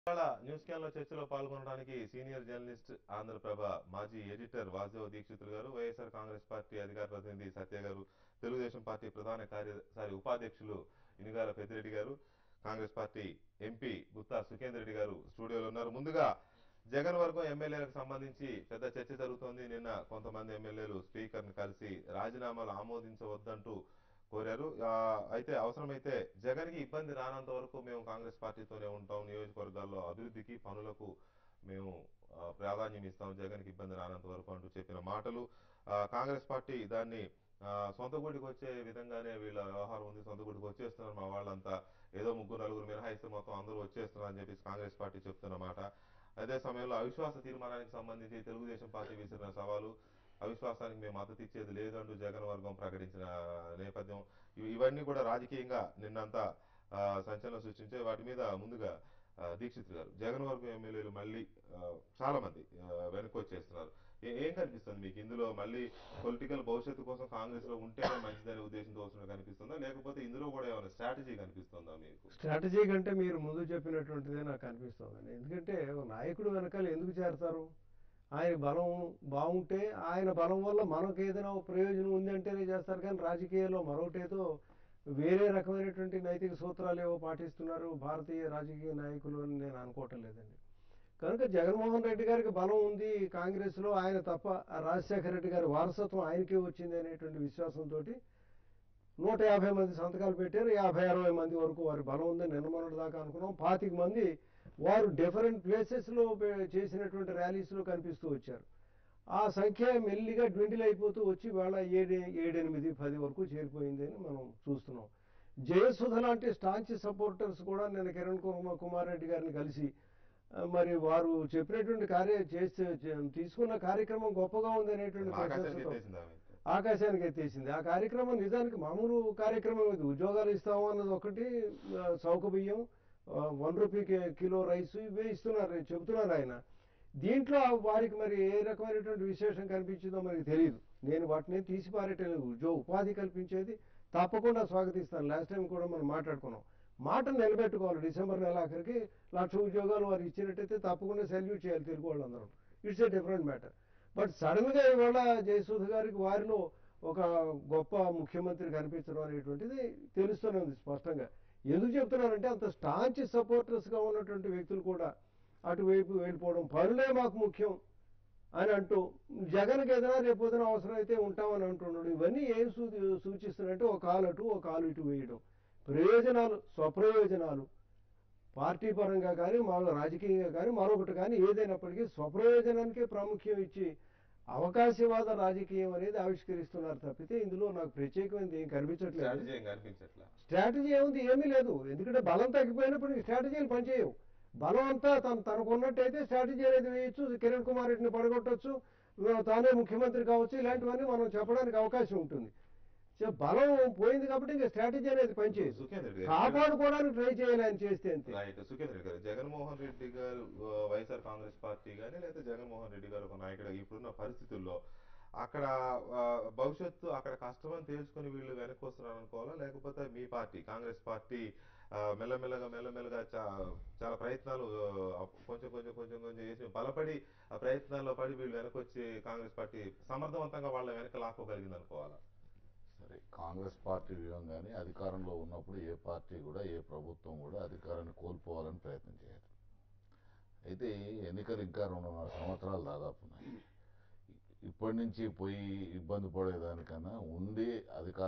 ఇవాళ news can లో చర్చలో పాల్గొనడానికి సీనియర్ జర్నలిస్ట్ ఆంధ్రప్రభ మాజీ ఎడిటర్ వాసుదేవ దీక్షితులు గారు వైఎస్ఆర్ కాంగ్రెస్ పార్టీ అధికార ప్రతినిధి సత్య గారు తెలుగుదేశం పార్టీ ప్రధాన కార్యసారి ఉపాధ్యక్షులు ఇనుగాల పెద్దిరెడ్డి గారు Congress party MP Gutha Sukhender Reddy గారు స్టూడియోలో ఉన్నారు ముందుగా జగన్ వర్గం ఎమ్మెల్యేలకు సంబంధించి పెద్ద చర్చ జరుగుతోంది నిన్న కొంతమంది ఎమ్మెల్యేలు స్పీకర్ ని కలిసి రాజీనామాలు ఆమోదించవద్దంటూ కోరారు ఆ, అయితే అవసరమైతే జగన్ కి ఇబ్బంది రానంత వరకు మేము కాంగ్రెస్ పార్టీతోనే ఉంటాం నియోజకవర్గాల్లో అభివృద్ధికి పనులకు మేము ఆ, ప్రాధాన్యం ఇస్తాం జగన్ కి ఇబ్బంది రానంత వరకు అంటూ చెప్పిన మాటలు ఆ, కాంగ్రెస్ పార్టీ దాన్ని ఆ, సొంత గుడికి వచ్చే విధంగానే వీళ్ళ వ్యవహారం ఉంది సొంత గుడికి వచ్చేస్తున్నారు మా వాళ్ళంతా ఏదో ముగ్గురు నలుగురు మినహాయిస్తే మొత్తం అందరూ వచ్చేస్తున్నారు అని చెప్పేసి కాంగ్రెస్ పార్టీ చెప్తున్న మాట అదే సమయంలో అవిశ్వాస తీర్మానానికి సంబంధించి తెలుగుదేశం పార్టీ విసిరిన సవాలు అవిశ్వాసానికి మేము మద్దతు ఇచ్చేది లేదు అంటూ జగన్ వర్గం ప్రకటించిన నేపథ్యం ఇవి- ఇవన్నీ కూడా రాజకీయంగా నిన్నంతా ఆ, సంచలనం సృష్టించే వాటి మీద ముందుగా ఆ, దీక్షిత్ గారు జగన్ వర్గం ఎమ్మెల్యేలు మళ్ళీ ఆ, చాలా మంది ఆ, వెనక్కి వచ్చేస్తున్నారు ఏ- ఏం కనిపిస్తుంది మీకు ఇందులో మళ్ళీ పొలిటికల్ భవిష్యత్తు కోసం కాంగ్రెస్ లో ఉంటేనే మంచిదనే ఉద్దేశంతో వస్తున్నట్టు కనిపిస్తుందా లేకపోతే ఇందులో కూడా ఏమైనా స్ట్రాటజీ కనిపిస్తుందా మీకు స్ట్రాటజీ కంటే మీరు ముందు చెప్పినటువంటిదే నాకు అనిపిస్తుంది ఎందుకంటే ఒక నాయకుడు వెనకాల ఎందుకు చేరతారు ఆయన బలం బాగుంటే ఆయన బలం వల్ల మనకు ఏదైనా ఒక ప్రయోజనం ఉంది అంటేనే చేస్తారు కానీ రాజకీయాల్లో మరొకటేదో వేరే రకమైనటువంటి నైతిక సూత్రాలు ఏవో పాటిస్తున్నారు భారతీయ రాజకీయ నాయకులు అని నేను అనుకోవటం లేదండి కనుక జగన్మోహన్ రెడ్డి గారికి బలం ఉంది కాంగ్రెస్లో ఆయన తప్ప ఆ రాజశేఖర రెడ్డి గారి వారసత్వం ఆయనకే వచ్చింది అనేటువంటి విశ్వాసంతో నూట యాభై మంది సంతకాలు పెట్టారు యాభై అరవై మంది వరకు వారి బలం ఉందని నిన్న మొన్నటి దాకా అనుకున్నాం పాతిక మంది వారు డిఫరెంట్ ప్లేసెస్లో చేసినటువంటి ర్యాలీస్లో కనిపిస్తూ వచ్చారు ఆ సంఖ్య మెల్లిగా dwindle అయిపోతూ వచ్చి వాళ్ళ ఏడు ఏడెనిమిది పది వరకు చేరిపోయింది అని మనం చూస్తున్నాం జయసుధ లాంటి స్టాంచ్ సపోర్టర్స్ కూడా నేను కిరణ్ కుమార్ కుమార్ రెడ్డి గారిని కలిసి ఆ, మరి వారు చెప్పినటువంటి కార్య చేస్తే తీసుకున్న కార్యక్రమం గొప్పగా ఉంది అనేటువంటి ఆకాశానికి ప్రశంసతో ఎత్తేసింది ఆమె. ఆకాశానికి ఎత్తేసింది ఆ కార్యక్రమం నిజానికి మామూలు కార్యక్రమం ఇది ఉద్యోగాలు ఇస్తాము అన్నది ఒకటి ఆ, చౌక బియ్యం ఆ, వన్ రూపీ కి- కిలో రైస్ ఇవే ఇస్తున్నారు చెబుతున్నారు ఆయన దీంట్లో వారికి మరి ఏ రకమైనటువంటి విశేషం కనిపించిందో మనకి తెలియదు నేను వాటిని తీసి పారేయట్లేదు ఉద్యోగ ఉపాధి కల్పించేది తప్పకుండా స్వాగతిస్తాను లాస్ట్ టైం కూడా మనం మాట్లాడుకున్నాం మాట నిలబెట్టుకోవాలి డిసెంబర్ నెల ఆఖరికి లక్ష ఉద్యోగాలు వారు ఇచ్చినట్టయితే తప్పకుండా సెల్యూట్ చేయాలి తెలుగు వాళ్ళందరూ it's a different matter but sudden గా ఇవాళ జయసూద్ గారికి వారిలో ఒక గొప్ప ముఖ్యమంత్రి కనిపించడం అనేటువంటిది తెలుస్తూనే ఉంది స్పష్టంగా ఎందుకు చెప్తున్నానంటే అంత స్టాంచ్ సపోర్టర్స్ గా ఉన్నటువంటి వ్యక్తులు కూడా అటువైపు వెళ్ళిపోవడం పనులే మాకు ముఖ్యం అని అంటూ జగన్కి ఏదైనా రేపు ఏదైనా అవసరం అయితే ఉంటామని అంటున్నాడు ఇవన్నీ ఏం సూ సూచిస్తున్నాయంటే ఒక కాలు అటు ఒక కాలు ఇటు వేయడం ప్రయోజనాలు స్వప్రయోజనాలు పార్టీ పరంగా కానీ మరో రాజకీయంగా కానీ మరొకటి కానీ ఏదైనప్పటికీ స్వప్రయోజనానికే ప్రాముఖ్యం ఇచ్చి అవకాశవాద రాజకీయం అనేది ఆవిష్కరిస్తున్నారు తప్పితే ఇందులో నాకు ప్రత్యేకమైనది ఏం కనిపించట్లేదు స్ట్రాటజీ ఏం కనిపించట్లా స్ట్రాటజీ ఏముంది ఏమీ లేదు ఎందుకంటే బలం తగ్గిపోయినప్పుడు ఈ స్ట్రాటజీలు పనిచేయవు బలం అంతా తను తనకు ఉన్నట్టయితే స్ట్రాటజీ అనేది వేయొచ్చు కిరణ్ కుమార్ రెడ్డిని పడగొట్టొచ్చు తానే ముఖ్యమంత్రి కావచ్చు ఇలాంటివన్నీ మనం చెప్పడానికి అవకాశం ఉంటుంది సో బలం పోయింది కాబట్టి ఇంకా స్ట్రాటజీ అనేది పనిచేయదు సుఖేంద్ర రెడ్డి గారు కాపాడుకోవడానికి ట్రై చేయాలి ఆయన చేస్తే అంతే రైట్ సుఖేంద్ర రెడ్డి గారు జగన్మోహన్ రెడ్డి గారు ఆ, వైఎస్ఆర్ కాంగ్రెస్ పార్టీ కానీ లేదా జగన్మోహన్ రెడ్డి గారు ఒక నాయకుడు ఇప్పుడున్న పరిస్థితుల్లో అక్కడ ఆ, భవిష్యత్తు అక్కడ కష్టమని తేల్చుకొని వీళ్ళు వెనక్కి వస్తున్నారు అనుకోవాలా లేకపోతే మీ పార్టీ కాంగ్రెస్ పార్టీ ఆ, మెల్లమెల్లగా మెల్లమెల్లగా చా- చాలా ప్రయత్నాలు ఆ, కొంచెం కొంచెం కొంచెం కొంచెం చేసి బలపడి ఆ ప్రయత్నాల్లో పడి వీళ్ళు వెనక్కి వచ్చి కాంగ్రెస్ పార్టీ సమర్థవంతంగా వాళ్ళ వెనక లాక్కోగలిగింది అనుకోవాలా సరే కాంగ్రెస్ పార్టీ వ్యూహం కానీ అధికారంలో ఉన్నప్పుడు ఏ పార్టీ కూడా ఏ ప్రభుత్వం కూడా అధికారాన్ని కోల్పోవాలని ప్రయత్నం చేయదు అయితే ఎన్నికలు ఇంకా రెండున్నర సంవత్సరాలు దాదాపు ఉన్నాయి ఇప్పటి నుంచి పోయి ఇబ్బంది పడేదానికన్నా ఉండి అధికారం